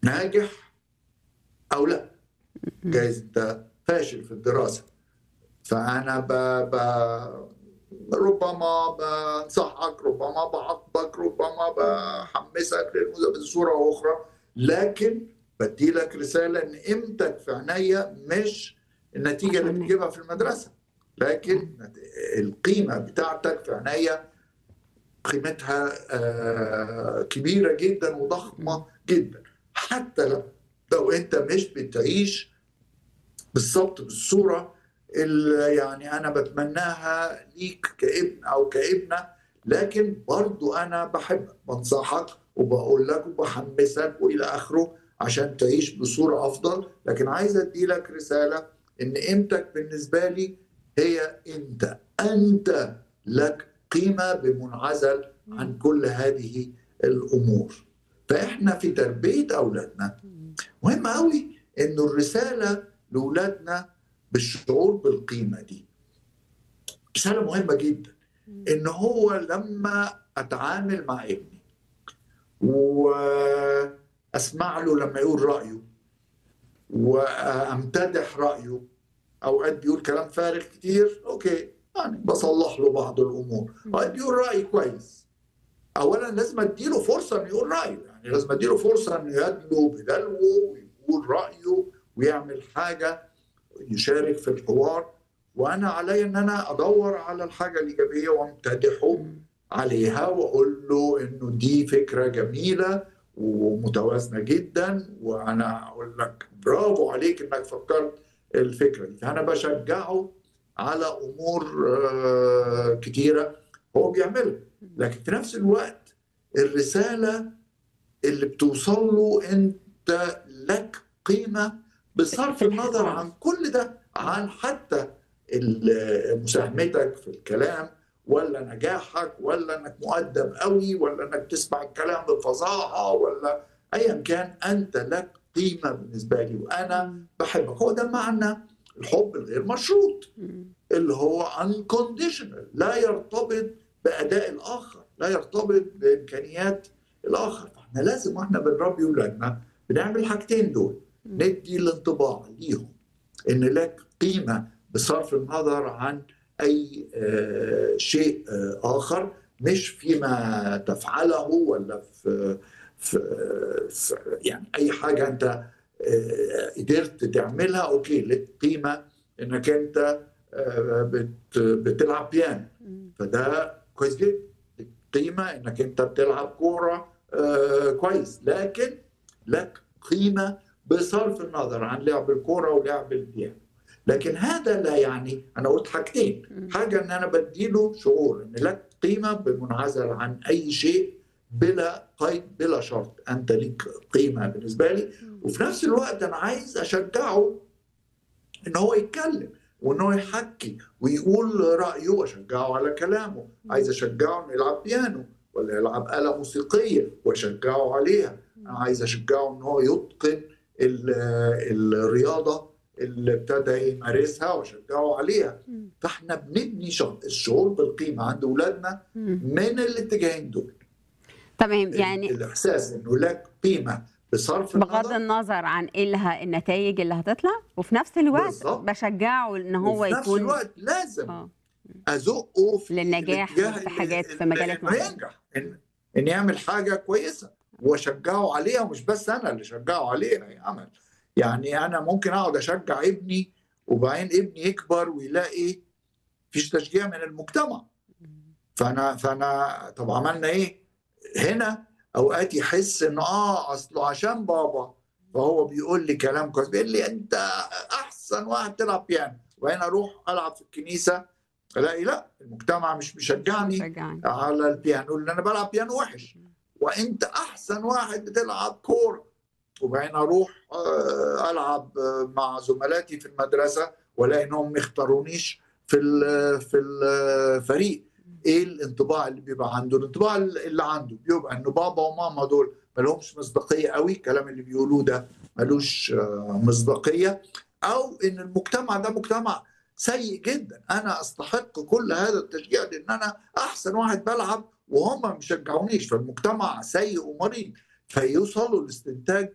ناجح او لا جايز انت فاشل في الدراسه فانا ب... ب... ربما بنصحك ربما بعاقبك ربما بحمسك للمذاكره بصوره اخرى لكن بدي لك رساله ان قيمتك في عينيا مش النتيجه اللي بتجيبها في المدرسه لكن القيمه بتاعتك في عينيا قيمتها آه كبيره جدا وضخمه جدا حتى لو لو انت مش بتعيش بالظبط بالصوره اللي يعني انا بتمناها ليك كابن او كابنه لكن برضو انا بحبك بنصحك وبقول لك وبحمسك والى اخره عشان تعيش بصوره افضل لكن عايز ادي لك رساله ان قيمتك بالنسبه لي هي انت انت لك قيمه بمنعزل عن كل هذه الامور فاحنا في تربيه اولادنا مهم قوي انه الرساله لاولادنا بالشعور بالقيمه دي رساله مهمه جدا ان هو لما اتعامل مع ابني واسمع له لما يقول رايه وامتدح رايه اوقات بيقول كلام فارغ كتير اوكي يعني بصلح له بعض الامور اوقات بيقول راي كويس اولا لازم اديله فرصه انه يقول رايه يعني لازم اديله فرصه انه يدلو بدلوه ويقول رايه ويعمل حاجه يشارك في الحوار وانا علي ان انا ادور على الحاجه الايجابيه وامتدحه عليها واقول له انه دي فكره جميله ومتوازنه جدا وانا اقول لك برافو عليك انك فكرت الفكره دي فانا بشجعه على امور كتيره هو بيعملها لكن في نفس الوقت الرساله اللي بتوصل له انت لك قيمه بصرف النظر عن كل ده عن حتى مساهمتك في الكلام ولا نجاحك ولا انك مؤدب قوي ولا انك تسمع الكلام بفظاعه ولا ايا كان انت لك قيمه بالنسبه لي وانا بحبك هو ده معنى الحب الغير مشروط اللي هو unconditional لا يرتبط باداء الاخر لا يرتبط بامكانيات الاخر فاحنا لازم واحنا بنربي اولادنا بنعمل الحاجتين دول ندي الانطباع ليهم ان لك قيمه بصرف النظر عن اي شيء اخر مش فيما تفعله ولا في, في, في يعني اي حاجه انت قدرت تعملها اوكي لك قيمه انك انت بتلعب بيانو فده كويس جدا قيمه انك انت بتلعب كوره كويس لكن لك قيمه بصرف النظر عن لعب الكوره ولعب البيانو لكن هذا لا يعني انا قلت حاجتين حاجه ان انا بديله شعور ان لك قيمه بمنعزل عن اي شيء بلا قيد بلا شرط انت ليك قيمه بالنسبه لي وفي نفس الوقت انا عايز اشجعه ان هو يتكلم وان هو يحكي ويقول رايه واشجعه على كلامه عايز اشجعه انه يلعب بيانو ولا يلعب آلة موسيقية واشجعه عليها انا عايز اشجعه ان هو يتقن الرياضة اللي ابتدى يمارسها واشجعه عليها فاحنا بنبني الشعور بالقيمة عند اولادنا من الاتجاهين دول تمام يعني الاحساس انه لك قيمه بصرف بغض النظر عن ايه النتائج اللي هتطلع وفي نفس الوقت بالزبط. بشجعه ان هو وفي يكون نفس الوقت لازم آه. ازقه في للنجاح في حاجات في مجالات معينه ينجح إن, ان يعمل حاجه كويسه واشجعه عليها ومش بس انا اللي اشجعه عليها يعمل يعني انا ممكن اقعد اشجع ابني وبعدين ابني يكبر ويلاقي فيش تشجيع من المجتمع فانا فانا طب عملنا ايه هنا اوقات يحس انه اه اصله عشان بابا فهو بيقول لي كلام كويس بيقول لي انت احسن واحد تلعب بيانو وبعدين اروح العب في الكنيسه الاقي لا المجتمع مش مشجعني شجعني. على البيانو لان انا بلعب بيانو وحش وانت احسن واحد بتلعب كوره وبعدين اروح العب مع زملاتي في المدرسه والاقي انهم ما يختارونيش في في الفريق ايه الانطباع اللي بيبقى عنده الانطباع اللي عنده بيبقى انه بابا وماما دول ما لهمش مصداقيه قوي الكلام اللي بيقولوه ده ملوش مصداقيه او ان المجتمع ده مجتمع سيء جدا انا استحق كل هذا التشجيع لان انا احسن واحد بلعب وهم ما بيشجعونيش فالمجتمع سيء ومريض فيوصلوا لاستنتاج